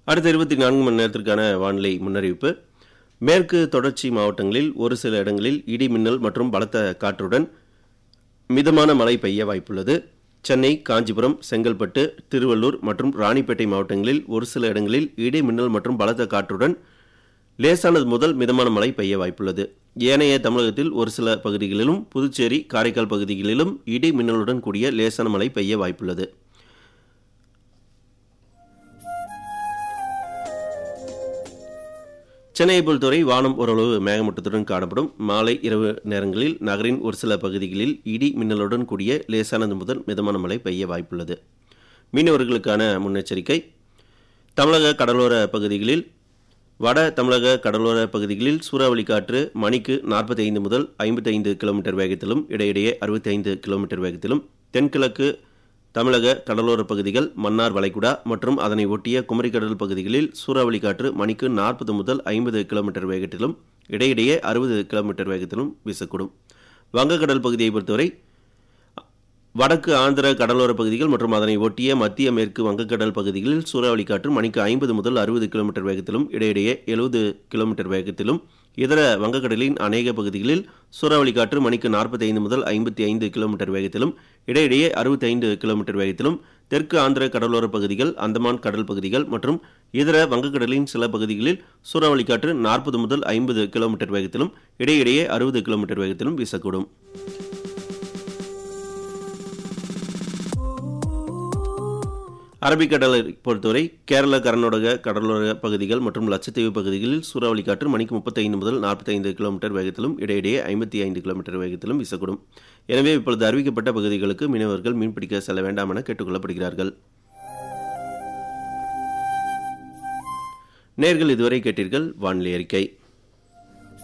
அடுத்த இருபத்தி நான்கு மணி நேரத்திற்கான வானிலை முன்னறிவிப்பு மேற்கு தொடர்ச்சி மாவட்டங்களில் ஒரு சில இடங்களில் இடி மின்னல் மற்றும் பலத்த காற்றுடன் மிதமான மழை பெய்ய வாய்ப்புள்ளது சென்னை காஞ்சிபுரம் செங்கல்பட்டு திருவள்ளூர் மற்றும் ராணிப்பேட்டை மாவட்டங்களில் ஒரு சில இடங்களில் இடி மின்னல் மற்றும் பலத்த காற்றுடன் லேசானது முதல் மிதமான மழை பெய்ய வாய்ப்புள்ளது ஏனைய தமிழகத்தில் ஒரு சில பகுதிகளிலும் புதுச்சேரி காரைக்கால் பகுதிகளிலும் இடி மின்னலுடன் கூடிய லேசான மழை பெய்ய வாய்ப்புள்ளது சென்னையை பொறுத்தவரை வானம் ஓரளவு மேகமூட்டத்துடன் காணப்படும் மாலை இரவு நேரங்களில் நகரின் ஒரு சில பகுதிகளில் இடி மின்னலுடன் கூடிய லேசானது முதல் மிதமான மழை பெய்ய வாய்ப்புள்ளது மீனவர்களுக்கான முன்னெச்சரிக்கை தமிழக கடலோர பகுதிகளில் வட தமிழக கடலோர பகுதிகளில் சூறாவளி காற்று மணிக்கு 45 முதல் 55 கிலோமீட்டர் வேகத்திலும் இடையிடையே 65 கிலோமீட்டர் வேகத்திலும் தென்கிழக்கு தமிழக கடலோர பகுதிகள் மன்னார் வளைகுடா மற்றும் அதனை ஒட்டிய குமரிக்கடல் பகுதிகளில் சூறாவளி காற்று மணிக்கு 40 முதல் 50 கிலோமீட்டர் வேகத்திலும் இடையிடையே 60 கிலோமீட்டர் வேகத்திலும் வீசக்கூடும் வங்கக்கடல் பகுதியை பொறுத்தவரை வடக்கு ஆந்திர கடலோர பகுதிகள் மற்றும் அதனை ஒட்டிய மத்திய மேற்கு வங்கக்கடல் பகுதிகளில் சூறாவளி காற்று மணிக்கு ஐம்பது முதல் அறுபது கிலோமீட்டர் வேகத்திலும் இடையிடையே எழுபது கிலோமீட்டர் வேகத்திலும் இதர வங்கக்கடலின் அநேக பகுதிகளில் சூறாவளி காற்று மணிக்கு நாற்பத்தைந்து முதல் ஐம்பத்தி ஐந்து கிலோமீட்டர் வேகத்திலும் இடையிடையே அறுபத்தைந்து கிலோமீட்டர் வேகத்திலும் தெற்கு ஆந்திர கடலோர பகுதிகள் அந்தமான் கடல் பகுதிகள் மற்றும் இதர வங்கக்கடலின் சில பகுதிகளில் சூறாவளி காற்று நாற்பது முதல் ஐம்பது கிலோமீட்டர் வேகத்திலும் இடையிடையே அறுபது கிலோமீட்டர் வேகத்திலும் வீசக்கூடும் அரபிக்கடலை பொறுத்தவரை கேரள கர்நாடக கடலோர பகுதிகள் மற்றும் லட்சத்தீவு பகுதிகளில் சூறாவளி காற்று மணிக்கு முப்பத்தைந்து முதல் நாற்பத்தைந்து கிலோமீட்டர் வேகத்திலும் இடையிடையே ஐம்பத்தி ஐந்து கிலோமீட்டர் வேகத்திலும் வீசக்கூடும் எனவே இப்பொழுது அறிவிக்கப்பட்ட பகுதிகளுக்கு மீனவர்கள் மீன்பிடிக்க செல்ல வேண்டாம் என கேட்டுக்கொள்ளப்படுகிறார்கள் நேர்கள் இதுவரை கேட்டீர்கள் வானிலை அறிக்கை